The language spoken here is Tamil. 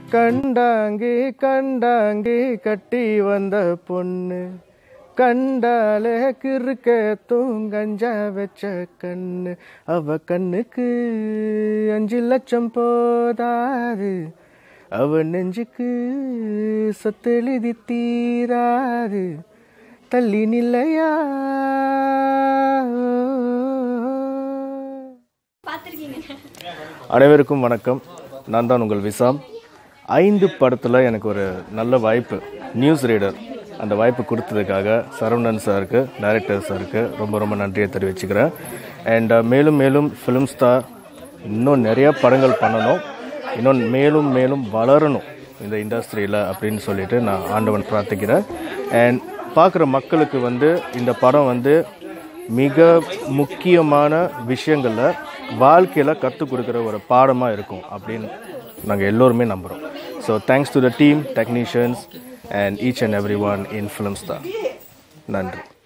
கண்டாங்கி கண்டாங்கி கட்டி வந்த பொண்ணு கண்டாலே கிறுக்க தூங்கஞ்சா வச்ச கண்ணு அவ கண்ணுக்கு அஞ்சு லட்சம் போதாது அவ நெஞ்சுக்கு சொத்தெழுதி தீராது தள்ளி நில்லையா அனைவருக்கும் வணக்கம் நான் தான் உங்கள் விசாம் ஐந்து படத்தில் எனக்கு ஒரு நல்ல வாய்ப்பு நியூஸ் ரீடர் அந்த வாய்ப்பு கொடுத்ததுக்காக சரவணன் சாருக்கு டைரக்டர் சாருக்கு ரொம்ப ரொம்ப நன்றியை தெரிவிச்சுக்கிறேன் அண்ட் மேலும் மேலும் ஃபிலிம் ஸ்டார் இன்னும் நிறைய படங்கள் பண்ணணும் இன்னும் மேலும் மேலும் வளரணும் இந்த இண்டஸ்ட்ரியில் அப்படின்னு சொல்லிட்டு நான் ஆண்டவன் பிரார்த்திக்கிறேன் அண்ட் பார்க்குற மக்களுக்கு வந்து இந்த படம் வந்து மிக முக்கியமான விஷயங்களில் வாழ்க்கையில் கற்றுக் கொடுக்குற ஒரு பாடமாக இருக்கும் அப்படின்னு நாங்கள் எல்லோருமே நம்புகிறோம் so thanks to the team technicians and each and every one in film star நன்றி